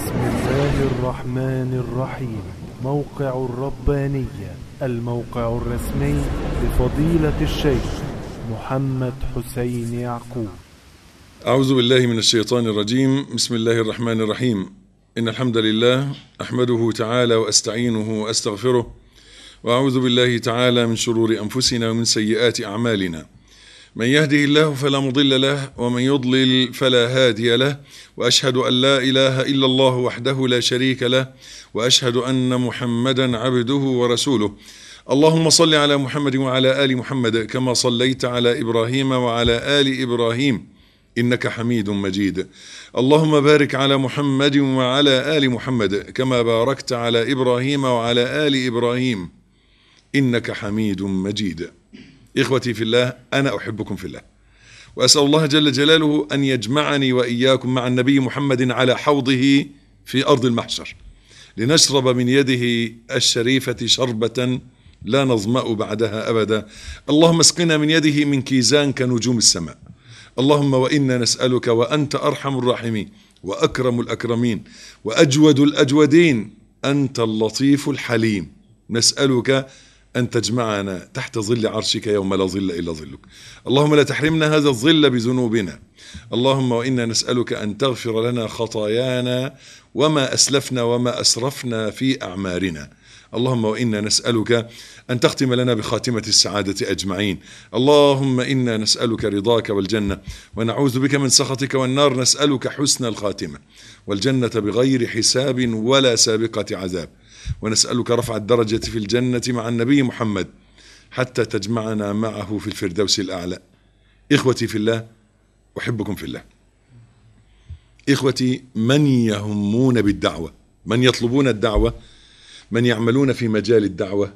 بسم الله الرحمن الرحيم موقع الربانية الموقع الرسمي لفضيلة الشيخ محمد حسين يعقوب أعوذ بالله من الشيطان الرجيم بسم الله الرحمن الرحيم إن الحمد لله أحمده تعالى وأستعينه وأستغفره وأعوذ بالله تعالى من شرور أنفسنا ومن سيئات أعمالنا من يهده الله فلا مضل له ومن يضلل فلا هادي له وأشهد أن لا إله إلا الله وحده لا شريك له وأشهد أن محمدا عبده ورسوله اللهم صل على محمد وعلى آل محمد كما صليت على إبراهيم وعلى آل إبراهيم إنك حميد مجيد اللهم بارك على محمد وعلى آل محمد كما باركت على إبراهيم وعلى آل إبراهيم إنك حميد مجيد إخوتي في الله أنا أحبكم في الله وأسأل الله جل جلاله أن يجمعني وإياكم مع النبي محمد على حوضه في أرض المحشر لنشرب من يده الشريفة شربة لا نظمأ بعدها أبدا اللهم اسقنا من يده من كيزان كنجوم السماء اللهم وإنا نسألك وأنت أرحم الراحمين وأكرم الأكرمين وأجود الأجودين أنت اللطيف الحليم نسألك أن تجمعنا تحت ظل عرشك يوم لا ظل إلا ظلك اللهم لا تحرمنا هذا الظل بذنوبنا اللهم وإنا نسألك أن تغفر لنا خطايانا وما أسلفنا وما أسرفنا في أعمارنا اللهم وإنا نسألك أن تختم لنا بخاتمة السعادة أجمعين اللهم إنا نسألك رضاك والجنة ونعوذ بك من سخطك والنار نسألك حسن الخاتمة والجنة بغير حساب ولا سابقة عذاب ونسألك رفع الدرجة في الجنة مع النبي محمد حتى تجمعنا معه في الفردوس الأعلى إخوتي في الله أحبكم في الله إخوتي من يهمون بالدعوة من يطلبون الدعوة من يعملون في مجال الدعوة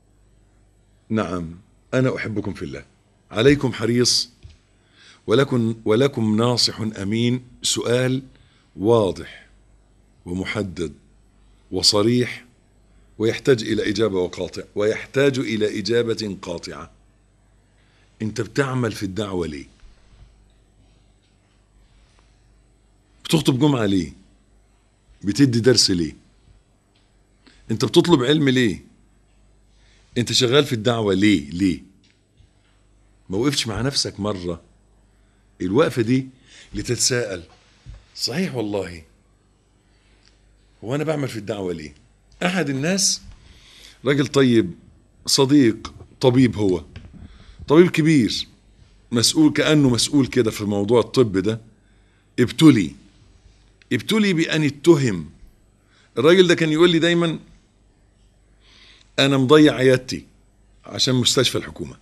نعم أنا أحبكم في الله عليكم حريص ولكم, ولكم ناصح أمين سؤال واضح ومحدد وصريح ويحتاج إلى إجابة وقاطع ويحتاج إلى إجابة قاطعة أنت بتعمل في الدعوة ليه بتخطب جمعة ليه بتدي درس ليه انت بتطلب علم ليه انت شغال في الدعوة ليه ليه ما وقفتش مع نفسك مرة الوقفة دي لتتساءل صحيح والله هو انا بعمل في الدعوة ليه احد الناس راجل طيب صديق طبيب هو طبيب كبير مسؤول كأنه مسؤول كده في موضوع الطب ده ابتلي ابتلي بأن اتهم الراجل ده كان يقول لي دايما انا مضيع عيادتي عشان مستشفى الحكومه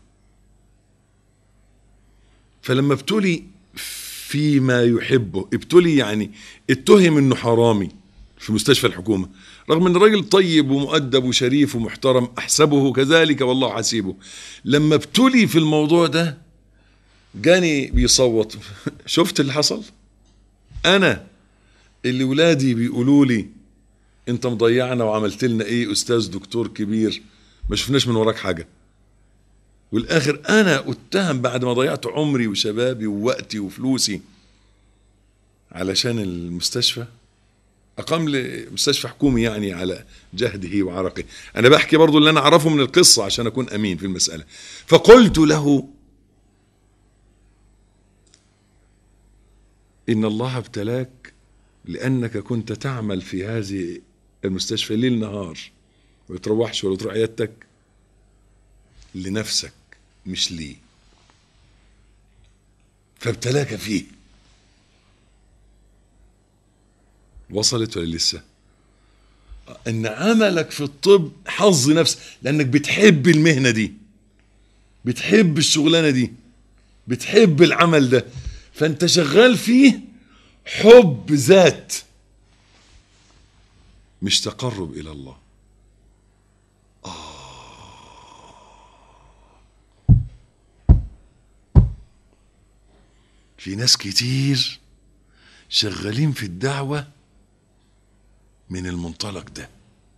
فلما ابتلي فيما يحبه ابتلي يعني اتهم انه حرامي في مستشفى الحكومه رغم ان الراجل طيب ومؤدب وشريف ومحترم احسبه كذلك والله حسيبه لما ابتلي في الموضوع ده جاني بيصوت شفت اللي حصل انا اللي ولادي بيقولوا لي انت مضيعنا وعملت لنا ايه استاذ دكتور كبير ما شفناش من وراك حاجه والاخر انا اتهم بعد ما ضيعت عمري وشبابي ووقتي وفلوسي علشان المستشفى اقام لي مستشفى حكومي يعني على جهده وعرقه انا بحكي برضو اللي انا اعرفه من القصه عشان اكون امين في المساله فقلت له ان الله ابتلاك لانك كنت تعمل في هذه المستشفى ليل نهار ما بتروحش ولا تروح عيادتك لنفسك مش ليه فابتلاك فيه وصلت ولا لسه ان عملك في الطب حظ نفس لانك بتحب المهنه دي بتحب الشغلانه دي بتحب العمل ده فانت شغال فيه حب ذات مش تقرب الى الله آه. في ناس كتير شغالين في الدعوة من المنطلق ده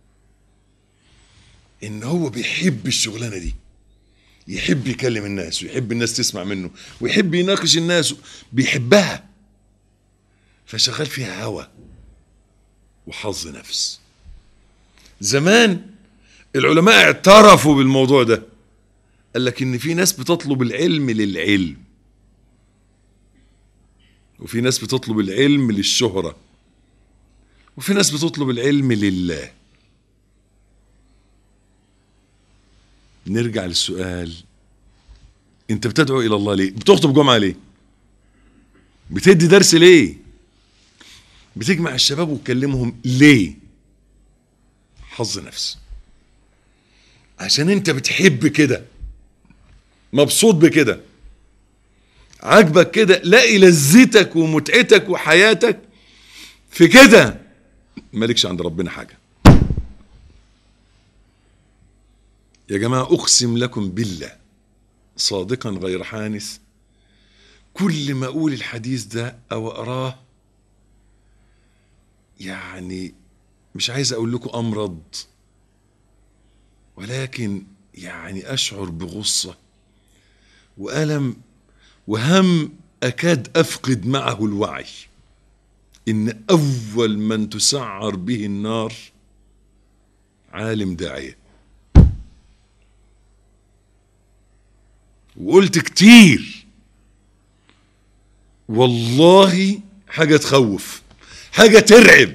ان هو بيحب الشغلانة دي يحب يكلم الناس ويحب الناس تسمع منه ويحب يناقش الناس بيحبها فشغال فيها هوى وحظ نفس زمان العلماء اعترفوا بالموضوع ده قال لك ان في ناس بتطلب العلم للعلم وفي ناس بتطلب العلم للشهرة وفي ناس بتطلب العلم لله نرجع للسؤال انت بتدعو الى الله ليه بتخطب جمعة ليه بتدي درس ليه بتجمع الشباب وتكلمهم ليه حظ نفس عشان انت بتحب كده مبسوط بكده عاجبك كده لاقي لذتك ومتعتك وحياتك في كده مالكش عند ربنا حاجه يا جماعه اقسم لكم بالله صادقا غير حانث كل ما اقول الحديث ده او اقراه يعني مش عايز اقول لكم امرض ولكن يعني اشعر بغصه والم وهم اكاد افقد معه الوعي ان اول من تسعر به النار عالم داعيه وقلت كتير والله حاجه تخوف حاجه ترعب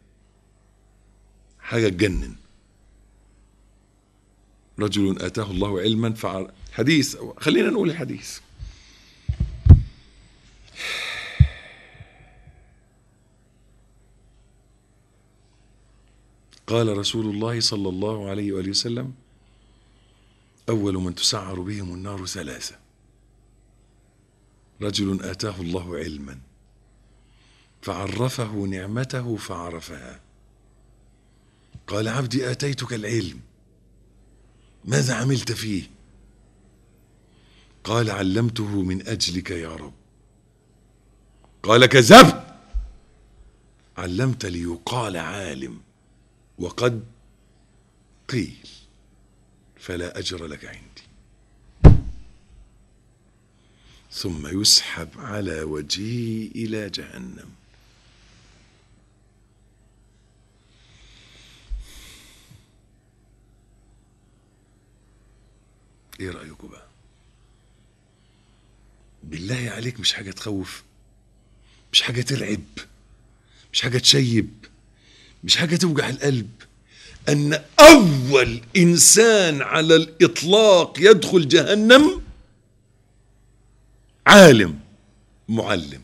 حاجه تجنن رجل اتاه الله علما فعل حديث خلينا نقول الحديث قال رسول الله صلى الله عليه واله وسلم اول من تسعر بهم النار ثلاثه رجل اتاه الله علما فعرفه نعمته فعرفها قال عبدي اتيتك العلم ماذا عملت فيه قال علمته من اجلك يا رب قال كذبت علمت ليقال عالم وقد قيل فلا اجر لك عندي ثم يسحب على وجهه الى جهنم ايه رايكم بقى بالله عليك مش حاجه تخوف مش حاجه ترعب مش حاجه تشيب مش حاجه توجع القلب ان اول انسان على الاطلاق يدخل جهنم عالم معلم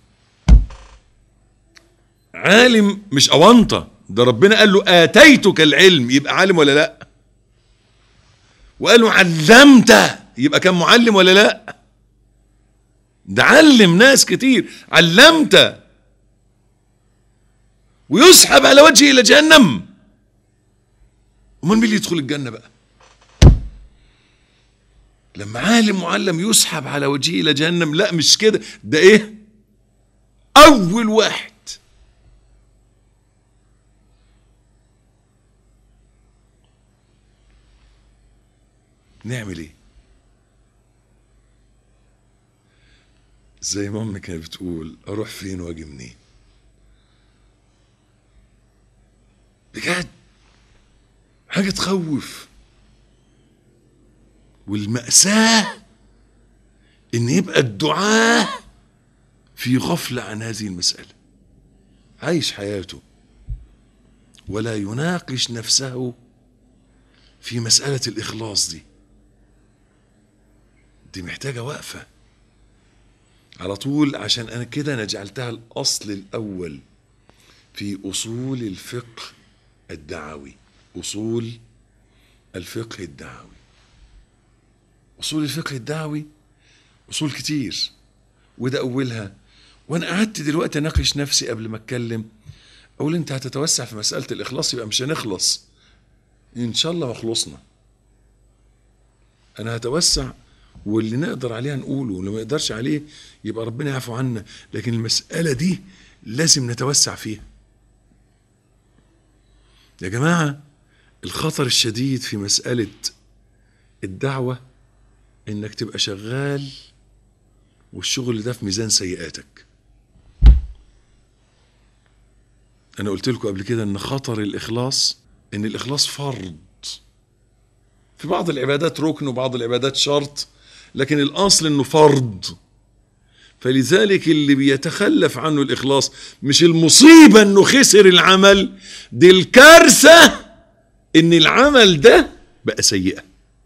عالم مش اونطه ده ربنا قال له اتيتك العلم يبقى عالم ولا لا وقال له علمت يبقى كان معلم ولا لا ده علم ناس كتير علمت ويسحب على وجهه الى جهنم امال مين اللي يدخل الجنه بقى لما عالم معلم يسحب على وجهه الى جهنم لا مش كده ده ايه اول واحد نعمل ايه زي ما امي كانت بتقول اروح فين واجي منين بجد حاجه تخوف والمأساة إن يبقى الدعاة في غفلة عن هذه المسألة عايش حياته ولا يناقش نفسه في مسألة الإخلاص دي دي محتاجة وقفة على طول عشان أنا كده أنا جعلتها الأصل الأول في أصول الفقه الدعوي أصول الفقه الدعوي اصول الفقه الدعوي اصول كتير وده اولها وانا قعدت دلوقتي اناقش نفسي قبل ما اتكلم اقول انت هتتوسع في مساله الاخلاص يبقى مش هنخلص ان شاء الله ما خلصنا انا هتوسع واللي نقدر عليه نقوله واللي ما نقدرش عليه يبقى ربنا يعفو عنا لكن المساله دي لازم نتوسع فيها يا جماعه الخطر الشديد في مساله الدعوه انك تبقى شغال والشغل ده في ميزان سيئاتك انا قلت لكم قبل كده ان خطر الاخلاص ان الاخلاص فرض في بعض العبادات ركن وبعض العبادات شرط لكن الاصل انه فرض فلذلك اللي بيتخلف عنه الاخلاص مش المصيبه انه خسر العمل دي الكارثه ان العمل ده بقى سيئه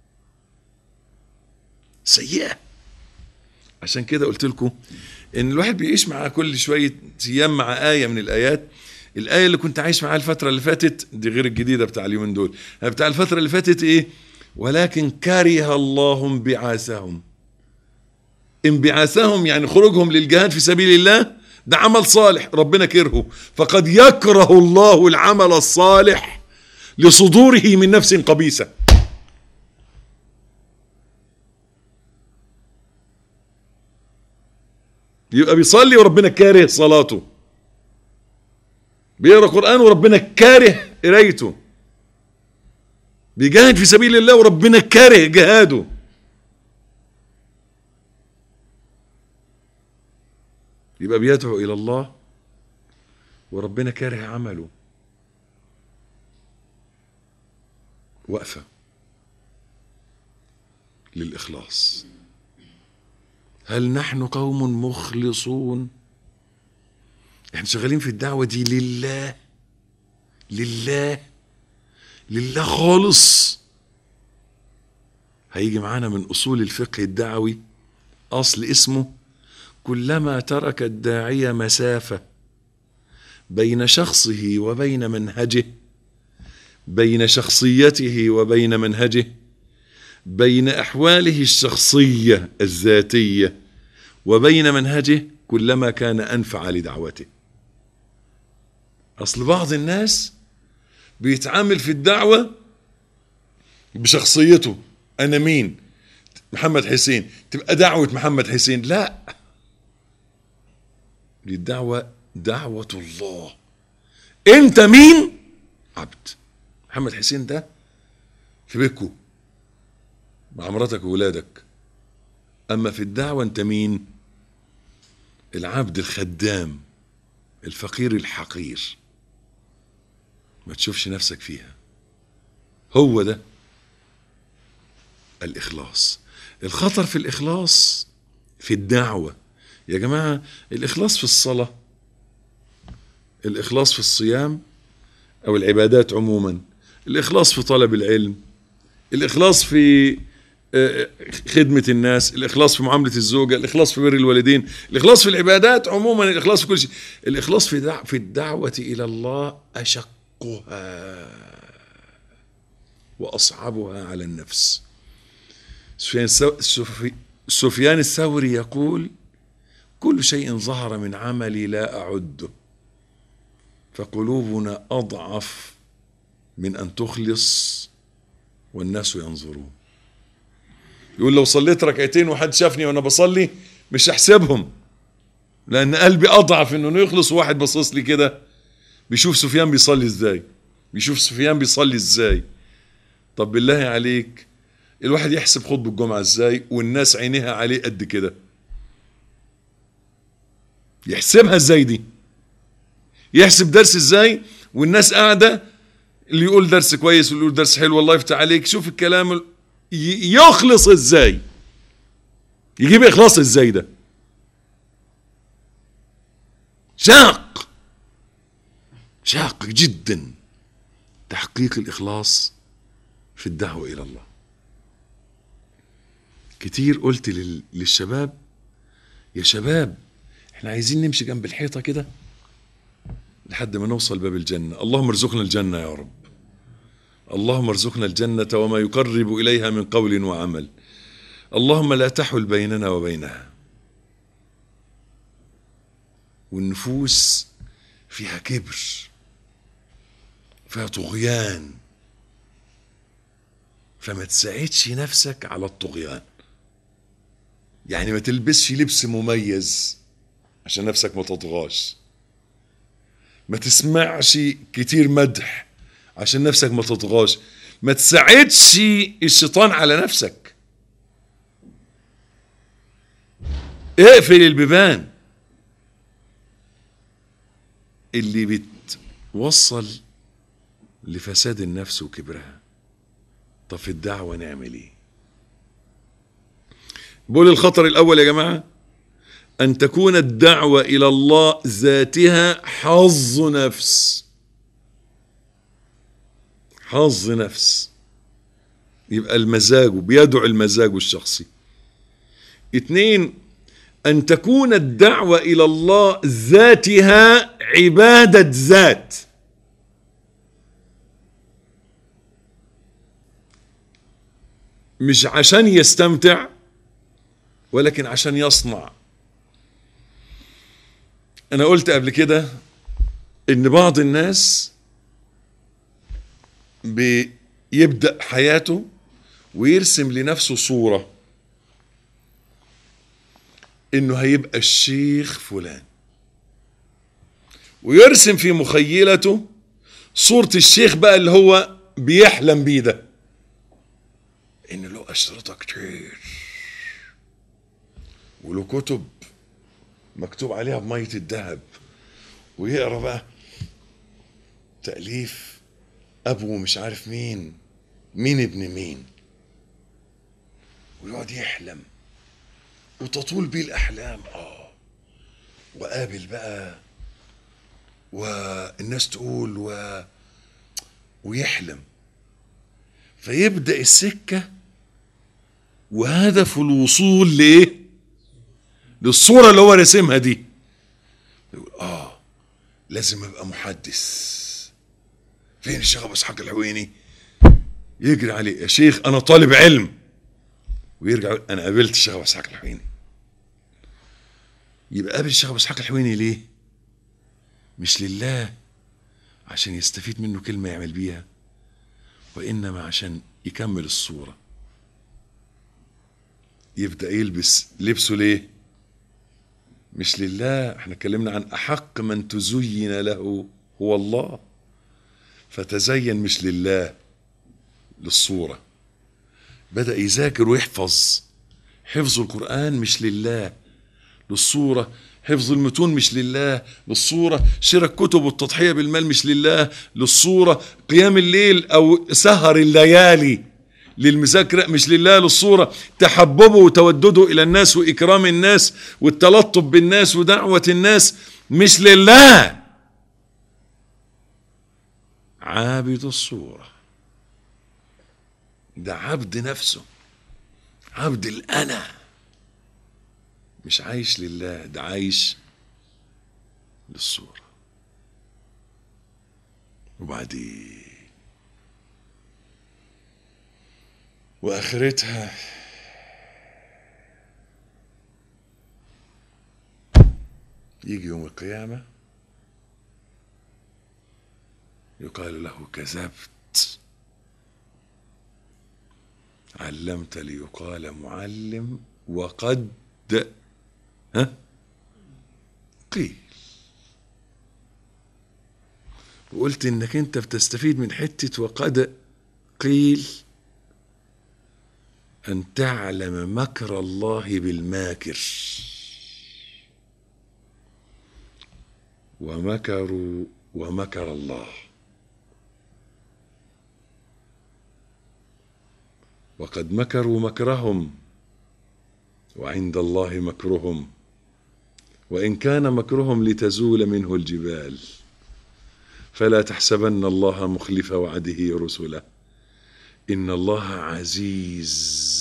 سيئه عشان كده قلت لكم ان الواحد بيعيش مع كل شويه ايام مع ايه من الايات الايه اللي كنت عايش معاها الفتره اللي فاتت دي غير الجديده بتاع اليومين دول بتاع الفتره اللي فاتت ايه ولكن كره الله انبعاثهم انبعاثهم يعني خروجهم للجهاد في سبيل الله ده عمل صالح ربنا كرهه فقد يكره الله العمل الصالح لصدوره من نفس قبيسه يبقى بيصلي وربنا كاره صلاته بيقرا قران وربنا كاره قرايته بيجاهد في سبيل الله وربنا كاره جهاده يبقى بيدعو الى الله وربنا كاره عمله وقفه للاخلاص هل نحن قوم مخلصون احنا شغالين في الدعوه دي لله لله لله خالص هيجي معانا من اصول الفقه الدعوي اصل اسمه كلما ترك الداعيه مسافه بين شخصه وبين منهجه بين شخصيته وبين منهجه بين احواله الشخصيه الذاتيه وبين منهجه كلما كان انفع لدعوته اصل بعض الناس بيتعامل في الدعوه بشخصيته انا مين محمد حسين تبقى دعوه محمد حسين لا دي الدعوه دعوه الله انت مين عبد محمد حسين ده في بيتكم مع مراتك وولادك اما في الدعوه انت مين العبد الخدام الفقير الحقير ما تشوفش نفسك فيها هو ده الاخلاص الخطر في الاخلاص في الدعوه يا جماعه الاخلاص في الصلاه الاخلاص في الصيام او العبادات عموما الاخلاص في طلب العلم الاخلاص في خدمة الناس الإخلاص في معاملة الزوجة الإخلاص في بر الوالدين الإخلاص في العبادات عموما الإخلاص في كل شيء الإخلاص في, دع في الدعوة إلى الله أشقها وأصعبها على النفس سفيان, سفيان الثوري يقول كل شيء ظهر من عملي لا أعده فقلوبنا أضعف من أن تخلص والناس ينظرون يقول لو صليت ركعتين وحد شافني وانا بصلي مش هحسبهم لان قلبي اضعف انه يخلص وواحد باصص لي كده بيشوف سفيان بيصلي ازاي بيشوف سفيان بيصلي ازاي طب بالله عليك الواحد يحسب خطبة الجمعة ازاي والناس عينيها عليه قد كده يحسبها ازاي دي يحسب درس ازاي والناس قاعدة اللي يقول درس كويس واللي يقول درس حلو الله يفتح عليك شوف الكلام يخلص ازاي يجيب اخلاص ازاي ده شاق شاق جدا تحقيق الاخلاص في الدعوه الى الله كتير قلت للشباب يا شباب احنا عايزين نمشي جنب الحيطه كده لحد ما نوصل باب الجنه اللهم ارزقنا الجنه يا رب اللهم ارزقنا الجنة وما يقرب إليها من قول وعمل اللهم لا تحل بيننا وبينها والنفوس فيها كبر فيها طغيان فما تساعدش نفسك على الطغيان يعني ما تلبسش لبس مميز عشان نفسك ما تطغاش ما تسمعش كتير مدح عشان نفسك ما تطغاش ما تساعدش الشيطان على نفسك اقفل البيبان اللي بت وصل لفساد النفس وكبرها طب في الدعوة نعمل ايه بقول الخطر الاول يا جماعة ان تكون الدعوة الى الله ذاتها حظ نفس حظ نفس يبقى المزاج بيدعو المزاج الشخصي اتنين ان تكون الدعوة الى الله ذاتها عبادة ذات مش عشان يستمتع ولكن عشان يصنع انا قلت قبل كده ان بعض الناس بيبدأ حياته ويرسم لنفسه صورة انه هيبقى الشيخ فلان ويرسم في مخيلته صورة الشيخ بقى اللي هو بيحلم بيه ده ان له اشرطة كتير وله كتب مكتوب عليها بمية الذهب ويقرا بقى تأليف ابو مش عارف مين مين ابن مين ويقعد يحلم وتطول بيه الاحلام اه وقابل بقى والناس تقول و ويحلم فيبدا السكه وهدف الوصول لايه للصوره اللي هو راسمها دي يقول اه لازم ابقى محدث فين الشيخ ابو اسحاق الحويني يجري عليه يا شيخ انا طالب علم ويرجع يقول انا قابلت الشيخ ابو اسحاق الحويني يبقى قابل الشيخ ابو اسحاق الحويني ليه مش لله عشان يستفيد منه كلمه يعمل بيها وانما عشان يكمل الصوره يبدا يلبس لبسه ليه مش لله احنا اتكلمنا عن احق من تزين له هو الله فتزين مش لله للصوره بدا يذاكر ويحفظ حفظ القران مش لله للصوره حفظ المتون مش لله للصورة شراء الكتب والتضحية بالمال مش لله للصورة قيام الليل أو سهر الليالي للمذاكرة مش لله للصورة تحببه وتودده إلى الناس وإكرام الناس والتلطف بالناس ودعوة الناس مش لله عابد الصورة ده عبد نفسه عبد الأنا مش عايش لله ده عايش للصورة وبعدين وآخرتها يجي يوم القيامة يقال له كذبت علمت ليقال معلم وقد ها قيل وقلت انك انت بتستفيد من حتة وقد قيل ان تعلم مكر الله بالماكر ومكروا ومكر الله وقد مكروا مكرهم وعند الله مكرهم وان كان مكرهم لتزول منه الجبال فلا تحسبن الله مخلف وعده رسله ان الله عزيز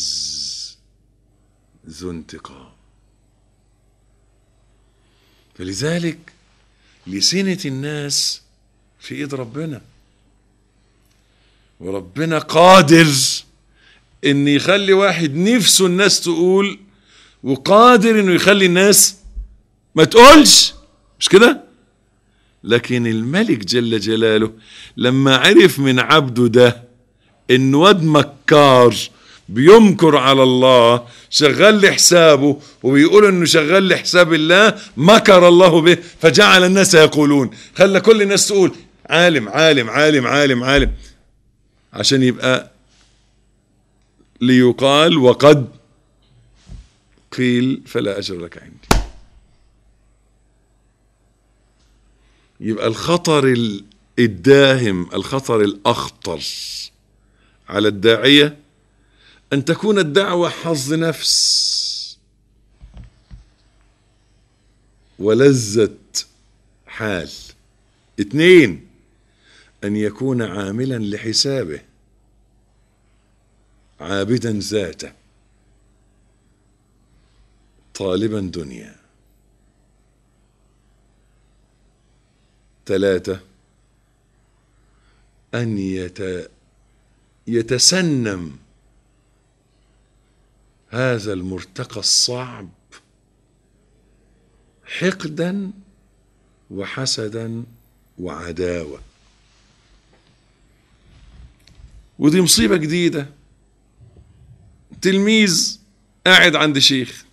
ذو انتقام فلذلك لسنة الناس في ايد ربنا وربنا قادر ان يخلي واحد نفسه الناس تقول وقادر انه يخلي الناس ما تقولش مش كده لكن الملك جل جلاله لما عرف من عبده ده ان واد مكار بيمكر على الله شغال لحسابه وبيقول انه شغال لحساب الله مكر الله به فجعل الناس يقولون خلى كل الناس تقول عالم عالم عالم عالم عالم عشان يبقى ليقال وقد قيل فلا أجر لك عندي يبقى الخطر الداهم الخطر الأخطر على الداعية أن تكون الدعوة حظ نفس ولذة حال اثنين أن يكون عاملا لحسابه عابدا ذاته طالبا دنيا ثلاثة أن يت يتسنم هذا المرتقى الصعب حقدا وحسدا وعداوة ودي مصيبة جديدة تلميذ قاعد عند شيخ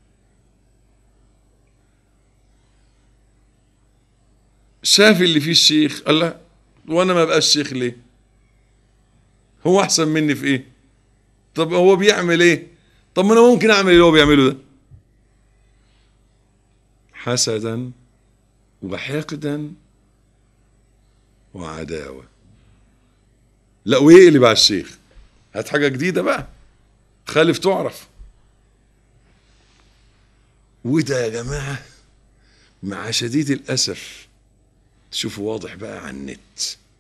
شاف اللي فيه الشيخ قال لا وانا ما بقاش شيخ ليه هو احسن مني في ايه طب هو بيعمل ايه طب ما انا ممكن اعمل اللي هو بيعمله ده حسدا وحقدا وعداوة لا ويقلب على الشيخ هات حاجة جديدة بقى خالف تعرف وده يا جماعة مع شديد الأسف تشوفوا واضح بقى على النت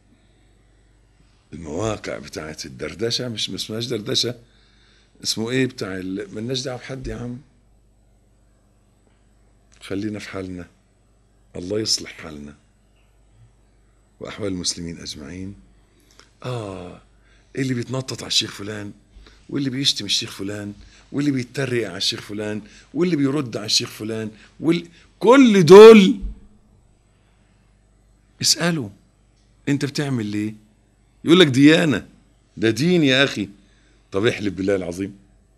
المواقع بتاعت الدردشة مش ما اسمهاش دردشة اسمه ايه بتاع ال... ملناش دعوة بحد يا عم خلينا في حالنا الله يصلح حالنا وأحوال المسلمين أجمعين آه اللي بيتنطط على الشيخ فلان واللي بيشتم الشيخ فلان واللي بيتريق على الشيخ فلان واللي بيرد على الشيخ فلان واللي كل دول اسأله انت بتعمل ليه يقول لك ديانة ده دين يا أخي طب احلف بالله العظيم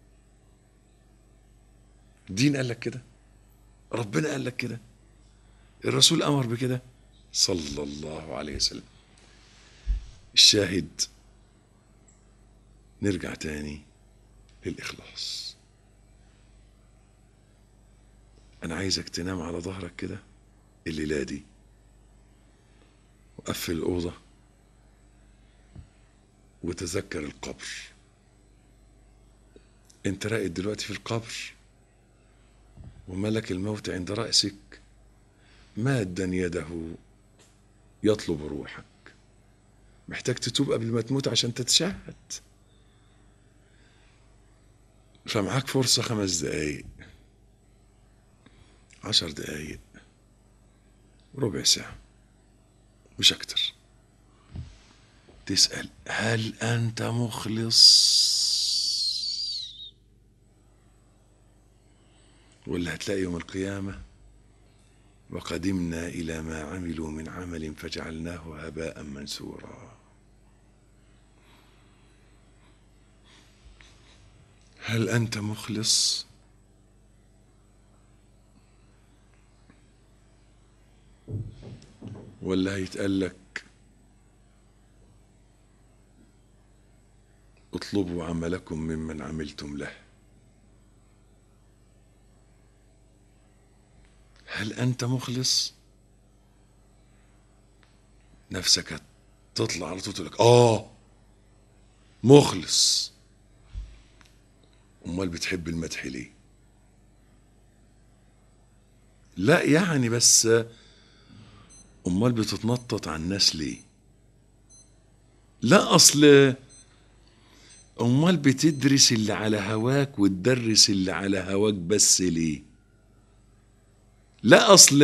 الدين قال لك كده ربنا قال لك كده الرسول أمر بكده صلى الله عليه وسلم الشاهد نرجع تاني للإخلاص أنا عايزك تنام على ظهرك كده الليلة دي وقفل الأوضة وتذكر القبر انت راقد دلوقتي في القبر وملك الموت عند رأسك مادا يده يطلب روحك محتاج تتوب قبل ما تموت عشان تتشهد فمعاك فرصة خمس دقايق عشر دقايق ربع ساعة مش أكتر تسأل هل أنت مخلص ولا هتلاقي يوم القيامة وقدمنا إلى ما عملوا من عمل فجعلناه هباء منثورا هل أنت مخلص ولا هيتقال لك اطلبوا عملكم ممن عملتم له هل انت مخلص نفسك تطلع على طول تقول لك اه مخلص امال بتحب المدح ليه لا يعني بس امال بتتنطط على الناس ليه لا اصل امال بتدرس اللي على هواك وتدرس اللي على هواك بس ليه لا اصل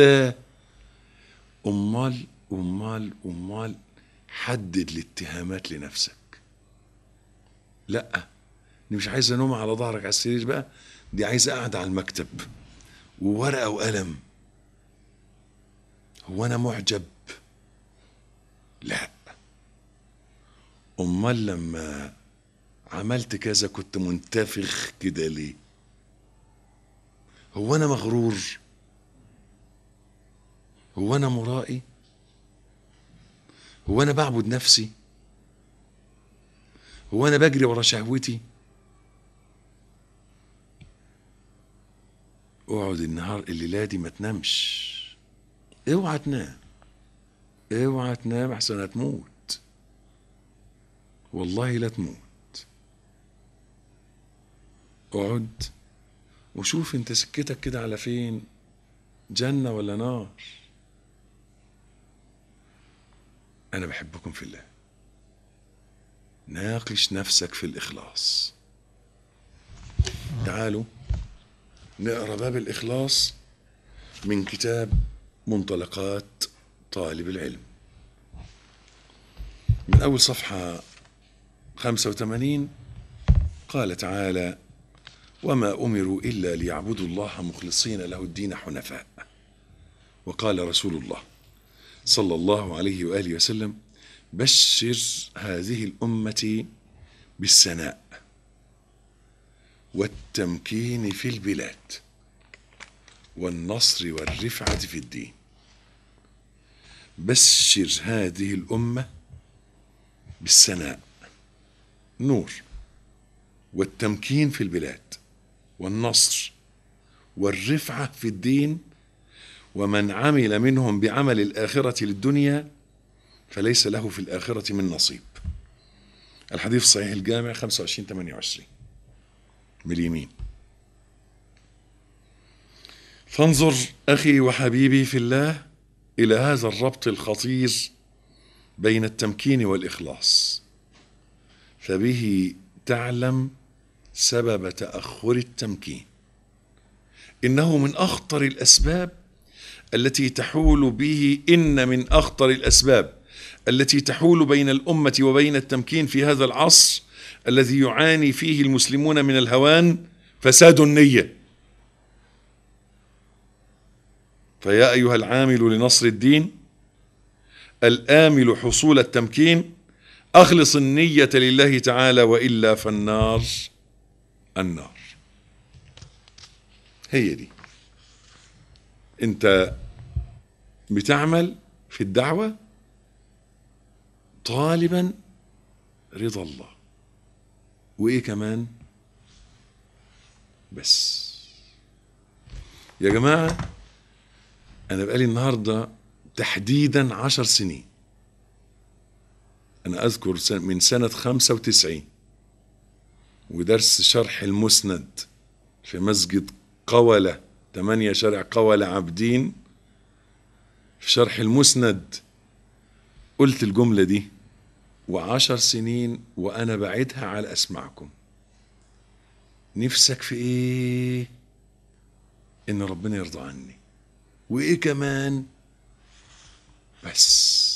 امال امال امال حدد الاتهامات لنفسك لا دي مش عايزه نوم على ظهرك على السرير بقى دي عايزه قاعده على المكتب وورقه وقلم هو انا معجب لا امال لما عملت كذا كنت منتفخ كده ليه هو انا مغرور هو انا مرائي هو انا بعبد نفسي هو انا بجري ورا شهوتي اقعد النهار الليله دي ما تنامش اوعى تنام اوعى تنام احسن هتموت والله لا تموت اقعد وشوف انت سكتك كده على فين جنة ولا نار انا بحبكم في الله ناقش نفسك في الاخلاص تعالوا نقرا باب الاخلاص من كتاب منطلقات طالب العلم من اول صفحه 85 قال تعالى وما امروا الا ليعبدوا الله مخلصين له الدين حنفاء وقال رسول الله صلى الله عليه واله وسلم بشر هذه الامه بالسناء والتمكين في البلاد والنصر والرفعه في الدين بشر هذه الامه بالسناء نور والتمكين في البلاد والنصر والرفعه في الدين ومن عمل منهم بعمل الاخره للدنيا فليس له في الاخره من نصيب الحديث صحيح الجامع 25 28 من اليمين فانظر اخي وحبيبي في الله الى هذا الربط الخطير بين التمكين والاخلاص فبه تعلم سبب تاخر التمكين انه من اخطر الاسباب التي تحول به ان من اخطر الاسباب التي تحول بين الامه وبين التمكين في هذا العصر الذي يعاني فيه المسلمون من الهوان فساد النيه فيا ايها العامل لنصر الدين الامل حصول التمكين اخلص النيه لله تعالى والا فالنار النار هي دي انت بتعمل في الدعوه طالبا رضا الله وايه كمان بس يا جماعه انا بقالي النهارده تحديدا عشر سنين انا اذكر من سنه خمسة وتسعين ودرس شرح المسند في مسجد قولة ثمانية شارع قولة عابدين في شرح المسند قلت الجملة دي وعشر سنين وأنا بعدها على أسمعكم نفسك في إيه إن ربنا يرضى عني وإيه كمان بس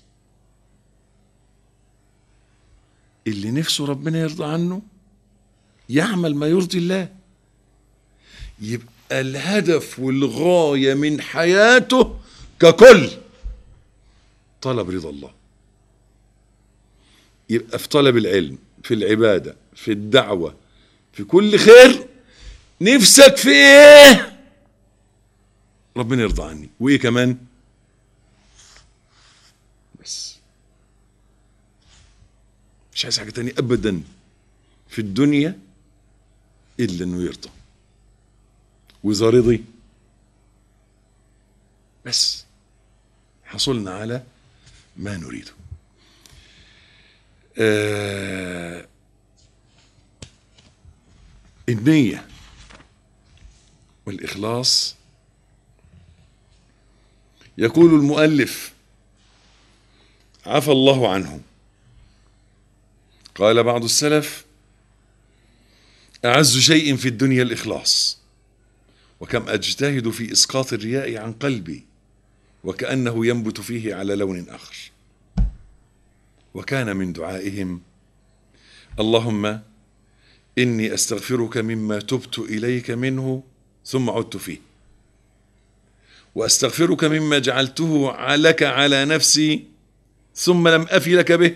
اللي نفسه ربنا يرضى عنه يعمل ما يرضي الله يبقى الهدف والغاية من حياته ككل طلب رضا الله يبقى في طلب العلم في العبادة في الدعوة في كل خير نفسك في ايه ربنا يرضى عني وايه كمان بس مش عايز حاجة تانية ابدا في الدنيا الا انه يرضى واذا رضي بس حصلنا على ما نريده آه النية والإخلاص يقول المؤلف عفى الله عنهم قال بعض السلف أعز شيء في الدنيا الإخلاص وكم أجتهد في إسقاط الرياء عن قلبي وكأنه ينبت فيه على لون آخر وكان من دعائهم اللهم إني أستغفرك مما تبت إليك منه ثم عدت فيه وأستغفرك مما جعلته لك على نفسي ثم لم أفي لك به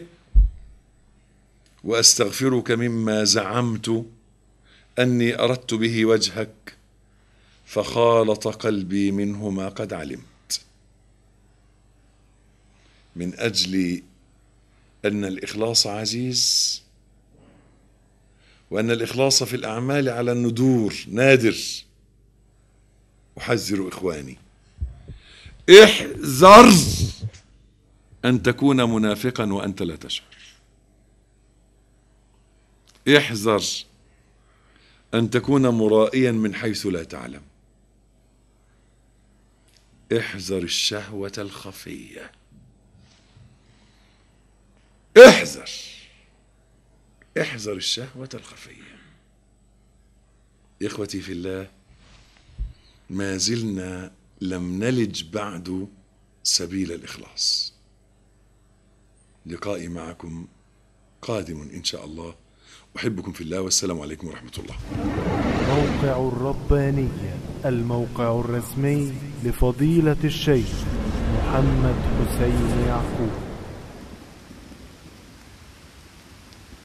وأستغفرك مما زعمت أني أردت به وجهك فخالط قلبي منه ما قد علمت من أجل أن الإخلاص عزيز وأن الإخلاص في الأعمال على الندور نادر أحذر إخواني احذر أن تكون منافقا وأنت لا تشعر احذر أن تكون مرائيا من حيث لا تعلم احذر الشهوة الخفية احذر احذر الشهوة الخفية إخوتي في الله ما زلنا لم نلج بعد سبيل الإخلاص لقائي معكم قادم إن شاء الله أحبكم في الله والسلام عليكم ورحمة الله موقع الربانية الموقع الرسمي لفضيلة الشيخ محمد حسين يعقوب